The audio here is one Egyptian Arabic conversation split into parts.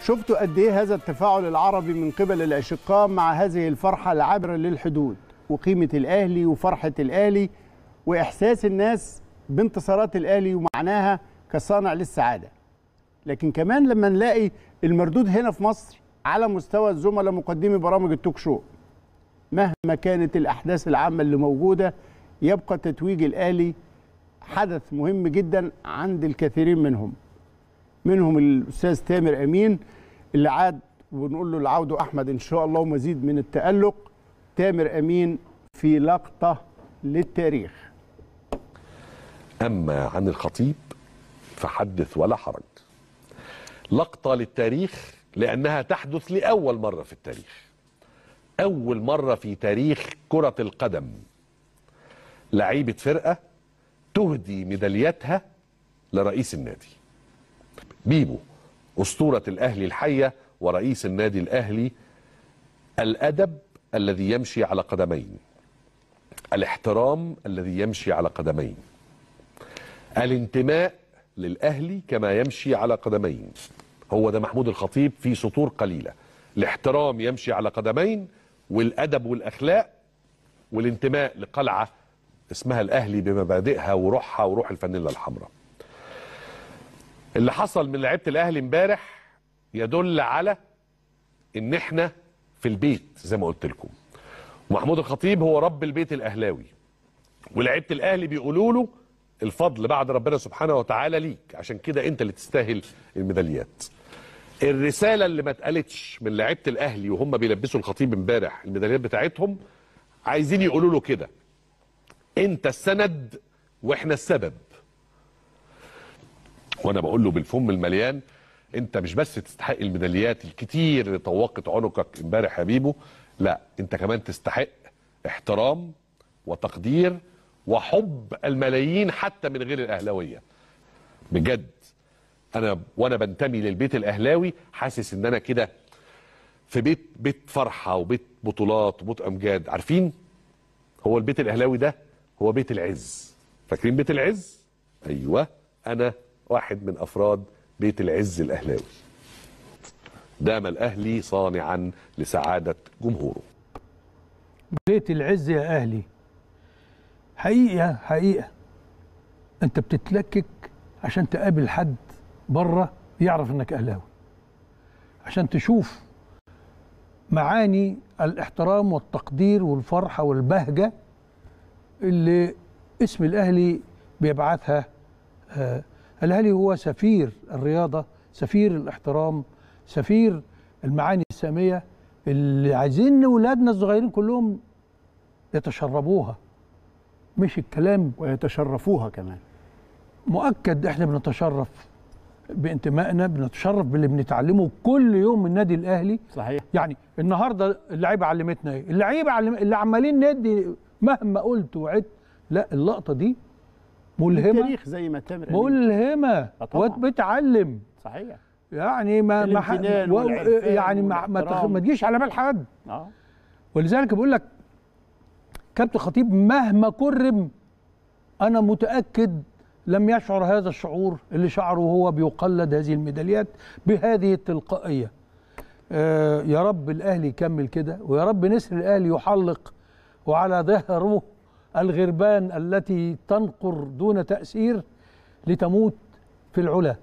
شفتوا قد ايه هذا التفاعل العربي من قبل الاشقاء مع هذه الفرحه العابره للحدود وقيمه الاهلي وفرحه الاهلي واحساس الناس بانتصارات الاهلي ومعناها كصانع للسعاده لكن كمان لما نلاقي المردود هنا في مصر على مستوى الزملاء مقدمي برامج التوك شو مهما كانت الاحداث العامه اللي موجوده يبقى تتويج الاهلي حدث مهم جدا عند الكثيرين منهم منهم الاستاذ تامر امين اللي عاد ونقول له العود احمد ان شاء الله ومزيد من التالق تامر امين في لقطه للتاريخ أما عن الخطيب فحدث ولا حرج لقطة للتاريخ لأنها تحدث لأول مرة في التاريخ أول مرة في تاريخ كرة القدم لعيبة فرقة تهدي ميدالياتها لرئيس النادي بيبو أسطورة الأهلي الحية ورئيس النادي الأهلي الأدب الذي يمشي على قدمين الاحترام الذي يمشي على قدمين الانتماء للأهلي كما يمشي على قدمين هو ده محمود الخطيب في سطور قليلة الاحترام يمشي على قدمين والأدب والأخلاق والانتماء لقلعة اسمها الأهلي بمبادئها وروحها وروح الفانيلا الحمراء اللي حصل من لعيبة الأهلي امبارح يدل على ان احنا في البيت زي ما قلت لكم ومحمود الخطيب هو رب البيت الاهلاوي ولعيبه الاهلي بيقولوا له الفضل بعد ربنا سبحانه وتعالى ليك عشان كده انت اللي تستاهل الميداليات الرساله اللي ما اتقالتش من لعيبه الاهلي وهم بيلبسوا الخطيب امبارح الميداليات بتاعتهم عايزين يقولوا له كده انت السند واحنا السبب وانا بقول له بالفم المليان انت مش بس تستحق الميداليات الكتير اللي طوقت عنقك امبارح يا بيبو لا انت كمان تستحق احترام وتقدير وحب الملايين حتى من غير الاهلاويه بجد انا وانا بنتمي للبيت الاهلاوي حاسس ان انا كده في بيت بيت فرحه وبيت بطولات وبيت امجاد عارفين هو البيت الاهلاوي ده هو بيت العز فاكرين بيت العز ايوه انا واحد من افراد بيت العز الاهلاوي دام الاهلي صانعا لسعاده جمهوره بيت العز يا اهلي حقيقه حقيقه انت بتتلكك عشان تقابل حد بره يعرف انك اهلاوي عشان تشوف معاني الاحترام والتقدير والفرحه والبهجه اللي اسم الاهلي بيبعثها آه الاهلي هو سفير الرياضه سفير الاحترام سفير المعاني الساميه اللي عايزين اولادنا الصغيرين كلهم يتشربوها مش الكلام ويتشرفوها كمان مؤكد احنا بنتشرف بانتمائنا بنتشرف باللي بنتعلمه كل يوم من النادي الاهلي صحيح يعني النهارده اللعيبه علمتنا ايه اللعيبه علم... اللي عمالين ندي مهما قلت وعدت لا اللقطه دي ملهمه التاريخ زي ما تامر أمين. ملهمه آه طبعاً. وبتعلم صحيح يعني ما ما ح- الامتنان و- والعرفان يعني ما ما, تخ... والاحترام. ما تجيش على بال حد اه ولذلك بقول لك كابتن خطيب مهما كرم انا متاكد لم يشعر هذا الشعور اللي شعره وهو بيقلد هذه الميداليات بهذه التلقائيه آه يا رب الاهلي يكمل كده ويا رب نسر الاهلي يحلق وعلى ظهره الغربان التي تنقر دون تاثير لتموت في العلا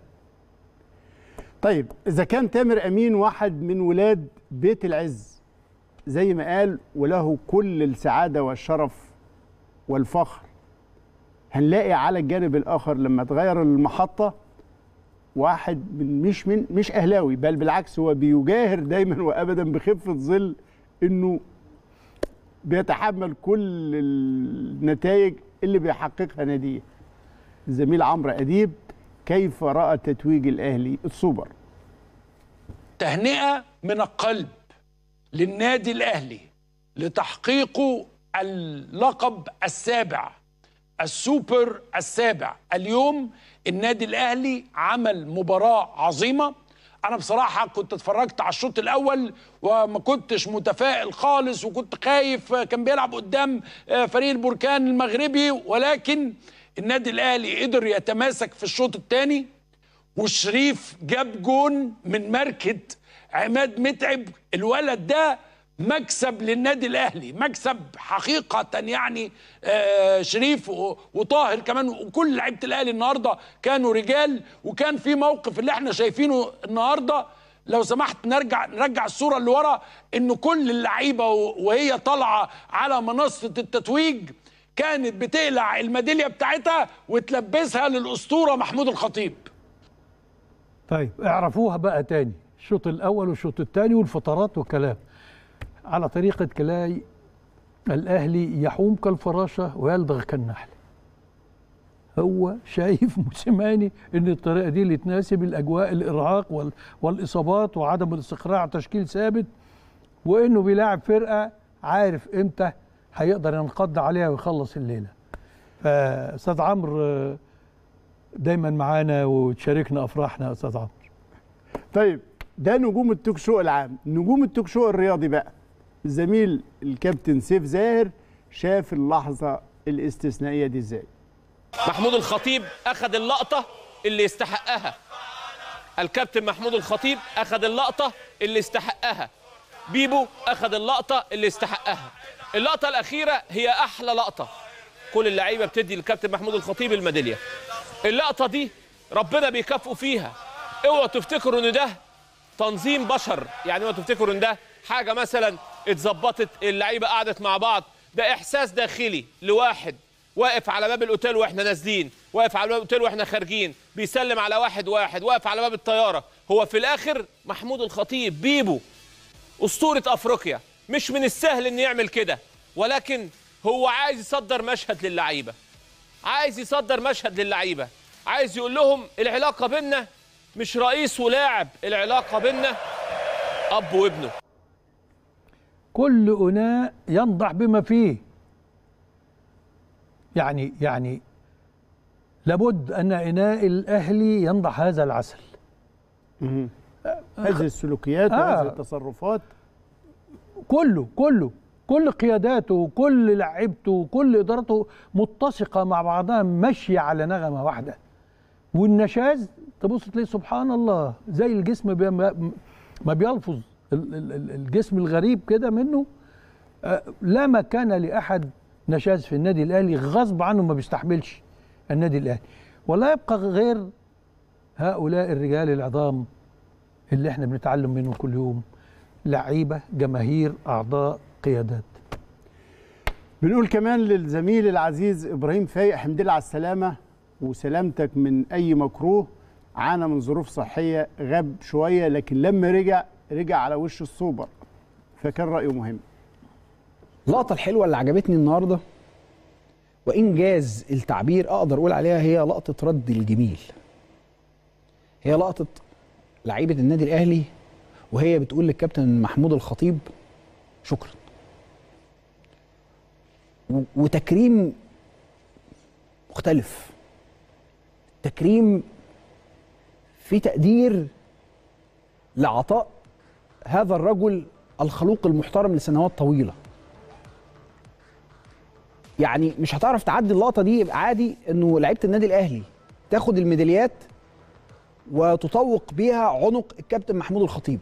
طيب اذا كان تامر امين واحد من ولاد بيت العز زي ما قال وله كل السعاده والشرف والفخر هنلاقي على الجانب الاخر لما تغير المحطه واحد من مش من مش اهلاوي بل بالعكس هو بيجاهر دايما وابدا بخفه ظل انه بيتحمل كل النتائج اللي بيحققها ناديه الزميل عمرو اديب كيف راى تتويج الاهلي السوبر تهنئه من القلب للنادي الاهلي لتحقيقه اللقب السابع السوبر السابع اليوم النادي الاهلي عمل مباراه عظيمه انا بصراحه كنت اتفرجت على الشوط الاول وما كنتش متفائل خالص وكنت خايف كان بيلعب قدام فريق البركان المغربي ولكن النادي الاهلي قدر يتماسك في الشوط الثاني وشريف جاب جون من ماركة عماد متعب الولد ده مكسب للنادي الاهلي مكسب حقيقه يعني آه شريف و- وطاهر كمان وكل لعيبه الاهلي النهارده كانوا رجال وكان في موقف اللي احنا شايفينه النهارده لو سمحت نرجع نرجع الصوره اللي ورا ان كل اللعيبه و- وهي طالعه على منصه التتويج كانت بتقلع الميداليه بتاعتها وتلبسها للاسطوره محمود الخطيب طيب اعرفوها بقى تاني الشوط الاول والشوط الثاني والفترات والكلام على طريقه كلاي الاهلي يحوم كالفراشه ويلدغ كالنحل هو شايف موسيماني ان الطريقه دي اللي تناسب الاجواء الارهاق وال والاصابات وعدم الاستقرار على تشكيل ثابت وانه بيلاعب فرقه عارف امتى هيقدر ينقض عليها ويخلص الليله فاستاذ عمرو آه، دايما معانا وتشاركنا افراحنا يا استاذ عمرو طيب ده نجوم التوك شو العام نجوم التوك شو الرياضي بقى الزميل الكابتن سيف زاهر شاف اللحظة الاستثنائية دي ازاي محمود الخطيب اخذ اللقطه اللي يستحقها الكابتن محمود الخطيب اخذ اللقطه اللي يستحقها بيبو اخذ اللقطه اللي يستحقها اللقطه الاخيره هي احلى لقطه كل اللعيبه بتدي للكابتن محمود الخطيب الميداليه اللقطه دي ربنا بيكافئه فيها اوعوا تفتكروا ان ده تنظيم بشر يعني اوعوا تفتكروا ان ده حاجه مثلا اتظبطت اللعيبه قعدت مع بعض ده احساس داخلي لواحد واقف على باب الاوتيل واحنا نازلين واقف على باب الاوتيل واحنا خارجين بيسلم على واحد واحد واقف على باب الطياره هو في الاخر محمود الخطيب بيبو اسطوره افريقيا مش من السهل ان يعمل كده ولكن هو عايز يصدر مشهد للعيبه عايز يصدر مشهد للعيبه عايز يقول لهم العلاقه بينا مش رئيس ولاعب العلاقه بينا اب وابنه كل اناء ينضح بما فيه يعني يعني لابد ان اناء الاهلي ينضح هذا العسل هذه السلوكيات آه. وهذه التصرفات كله كله كل قياداته وكل لعيبته وكل ادارته متسقه مع بعضها ماشيه على نغمه واحده والنشاز تبص تلاقي سبحان الله زي الجسم بي ما ما بيلفظ ال- ال- ال- الجسم الغريب كده منه آه، لا مكان لاحد نشاز في النادي الاهلي غصب عنه ما بيستحملش النادي الاهلي ولا يبقى غير هؤلاء الرجال العظام اللي احنا بنتعلم منهم كل يوم لعيبه جماهير اعضاء قيادات بنقول كمان للزميل العزيز ابراهيم فايق حمد لله على السلامه وسلامتك من اي مكروه عانى من ظروف صحيه غاب شويه لكن لما رجع رجع على وش السوبر فكان رايه مهم اللقطة الحلوة اللي عجبتني النهاردة وإنجاز التعبير أقدر أقول عليها هي لقطة رد الجميل هي لقطة لعيبة النادي الأهلي وهي بتقول للكابتن محمود الخطيب شكرا و- وتكريم مختلف تكريم في تقدير لعطاء هذا الرجل الخلوق المحترم لسنوات طويله يعني مش هتعرف تعدي اللقطه دي يبقى عادي انه لعيبه النادي الاهلي تاخد الميداليات وتطوق بيها عنق الكابتن محمود الخطيب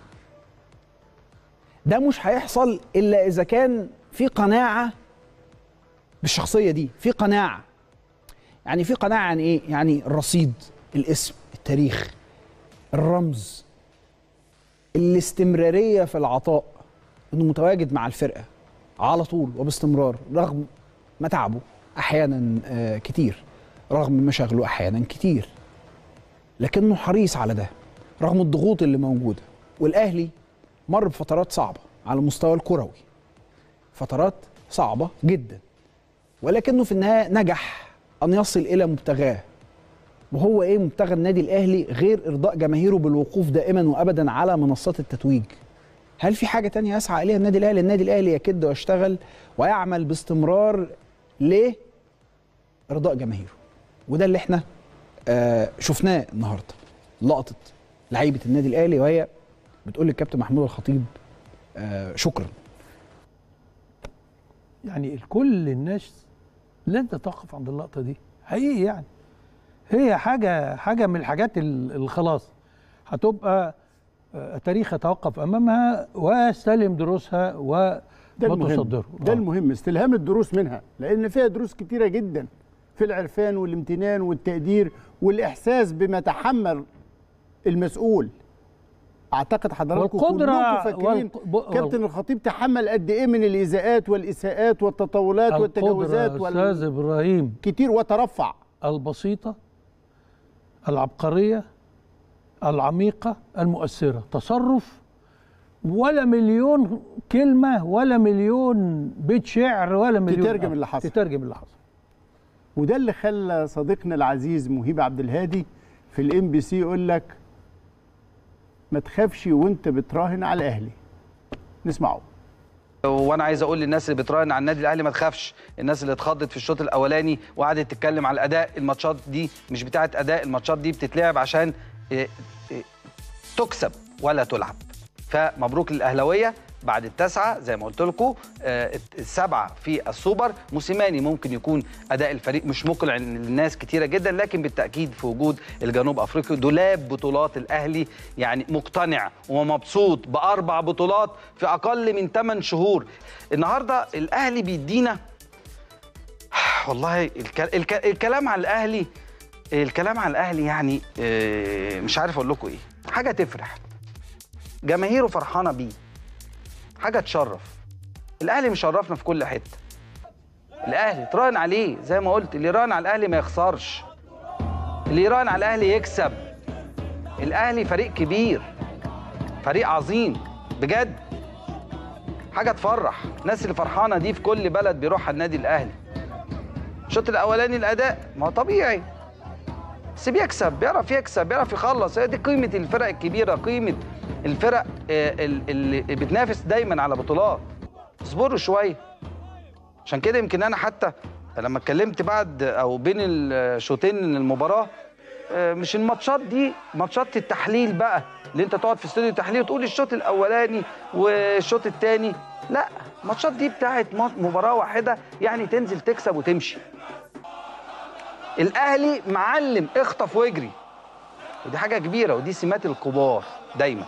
ده مش هيحصل الا اذا كان في قناعه بالشخصيه دي في قناعه يعني في قناعه عن ايه يعني الرصيد الاسم التاريخ الرمز الاستمراريه في العطاء انه متواجد مع الفرقه على طول وباستمرار رغم متعبه احيانا آه، كتير رغم مشاغله احيانا كتير لكنه حريص على ده رغم الضغوط اللي موجوده والاهلي مر بفترات صعبه على المستوى الكروي فترات صعبه جدا ولكنه في النهايه نجح ان يصل الى مبتغاه وهو ايه مبتغى النادي الاهلي غير ارضاء جماهيره بالوقوف دائما وابدا على منصات التتويج هل في حاجه تانية يسعى اليها النادي الاهلي النادي الاهلي يكد ويشتغل ويعمل باستمرار لارضاء جماهيره وده اللي احنا آه شفناه النهارده لقطه لعيبه النادي الاهلي وهي بتقول للكابتن محمود الخطيب آه شكرا يعني الكل الناس لن تتوقف عند اللقطه دي حقيقي يعني هي حاجه حاجه من الحاجات ال- اللي خلاص هتبقى آه، تاريخ يتوقف امامها ويستلم دروسها ده المهم وتصدره ده المهم استلهام الدروس منها لان فيها دروس كتيره جدا في العرفان والامتنان والتقدير والاحساس بما تحمل المسؤول اعتقد حضراتكم والقدرة كلكم فاكرين والق- ب- كابتن الخطيب تحمل قد ايه من الايذاءات والاساءات والتطاولات والتجاوزات القدرة وال... استاذ ابراهيم كتير وترفع البسيطه العبقريه العميقه المؤثره تصرف ولا مليون كلمه ولا مليون بيت شعر ولا مليون تترجم اللي حصل. تترجم اللي حصل وده اللي خلى صديقنا العزيز مهيب عبد الهادي في الام بي سي يقول لك ما تخافش وانت بتراهن على الاهلي نسمعه وانا عايز اقول للناس اللي بتراهن على النادي الاهلي ما تخافش الناس اللي اتخضت في الشوط الاولاني وقعدت تتكلم على الاداء الماتشات دي مش بتاعه اداء الماتشات دي بتتلعب عشان إيه، إيه، تكسب ولا تلعب فمبروك للاهلاويه بعد التسعه زي ما قلت لكم آه، السبعه في السوبر موسيماني ممكن يكون اداء الفريق مش مقنع للناس كتيره جدا لكن بالتاكيد في وجود الجنوب افريقي دولاب بطولات الاهلي يعني مقتنع ومبسوط باربع بطولات في اقل من 8 شهور النهارده الاهلي بيدينا والله الك... الك... الكلام على الاهلي الكلام على الاهلي يعني آه، مش عارف اقول لكم ايه حاجه تفرح جماهيره فرحانه بيه حاجه تشرف الاهلي مشرفنا في كل حته الاهلي تراهن عليه زي ما قلت اللي يراهن على الاهلي ما يخسرش اللي يراهن على الاهلي يكسب الاهلي فريق كبير فريق عظيم بجد حاجه تفرح الناس اللي فرحانه دي في كل بلد بيروحها النادي الاهلي الشوط الاولاني الاداء ما هو طبيعي بس بيكسب بيعرف يكسب بيعرف يخلص هي دي قيمه الفرق الكبيره قيمه الفرق آه، ال- اللي بتنافس دايما على بطولات اصبروا شويه عشان كده يمكن انا حتى لما اتكلمت بعد او بين الشوطين المباراه آه، مش الماتشات دي ماتشات التحليل بقى اللي انت تقعد في استوديو التحليل وتقول الشوط الاولاني والشوط الثاني لا الماتشات دي بتاعت ما- مباراه واحده يعني تنزل تكسب وتمشي الاهلي معلم اخطف واجري ودي حاجه كبيره ودي سمات الكبار دايما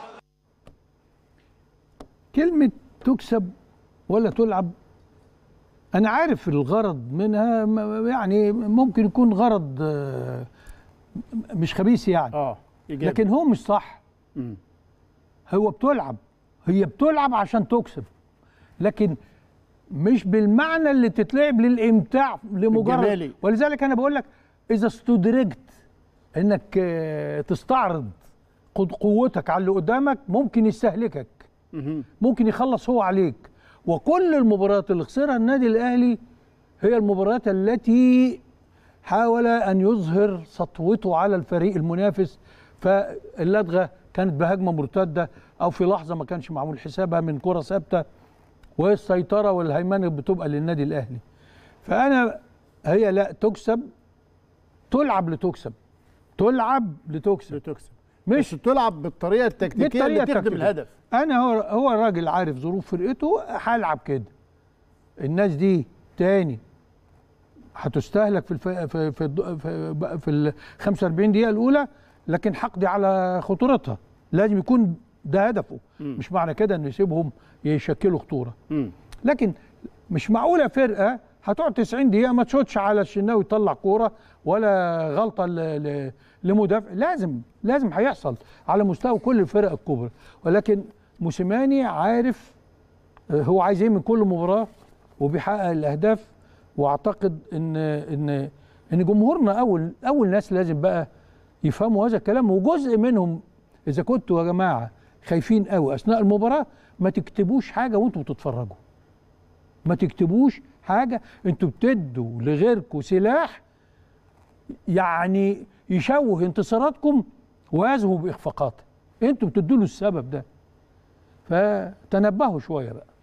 كلمة تكسب ولا تلعب أنا عارف الغرض منها م- يعني ممكن يكون غرض آه، مش خبيث يعني اه إيجابي. لكن هو مش صح مم. هو بتلعب هي بتلعب عشان تكسب لكن مش بالمعنى اللي تتلعب للامتاع لمجرد الجمالي. ولذلك انا بقول لك اذا استدرجت انك آه، تستعرض قد- قوتك على اللي قدامك ممكن يستهلكك مهم. ممكن يخلص هو عليك وكل المباريات اللي خسرها النادي الاهلي هي المباريات التي حاول ان يظهر سطوته على الفريق المنافس فاللدغه كانت بهجمه مرتده او في لحظه ما كانش معمول حسابها من كره ثابته والسيطره والهيمنه بتبقى للنادي الاهلي فانا هي لا تكسب تلعب لتكسب تلعب لتكسب بتكسب مش مش تلعب بالطريقه التكتيكيه اللي تخدم التكتيكية. الهدف انا هو هو راجل عارف ظروف فرقته هلعب كده الناس دي تاني هتستهلك في الف... في في الد- في, في ال 45 دقيقه الاولى لكن حقدي على خطورتها لازم يكون ده هدفه مش معنى كده انه يسيبهم يشكلوا خطوره مم. لكن مش معقوله فرقه هتقعد 90 دقيقه ما تشوتش على الشناوي يطلع كوره ولا غلطه ل... ل... لمدافع لازم لازم هيحصل على مستوى كل الفرق الكبرى ولكن موسيماني عارف آه، هو عايز ايه من كل مباراه وبيحقق الاهداف واعتقد ان ان ان جمهورنا اول اول ناس لازم بقى يفهموا هذا الكلام وجزء منهم اذا كنتوا يا جماعه خايفين قوي اثناء المباراه ما تكتبوش حاجه وانتوا بتتفرجوا ما تكتبوش حاجه انتوا بتدوا لغيركم سلاح يعني يشوه انتصاراتكم ويذهب باخفاقاته انتوا بتدوا له السبب ده فتنبهوا شويه بقى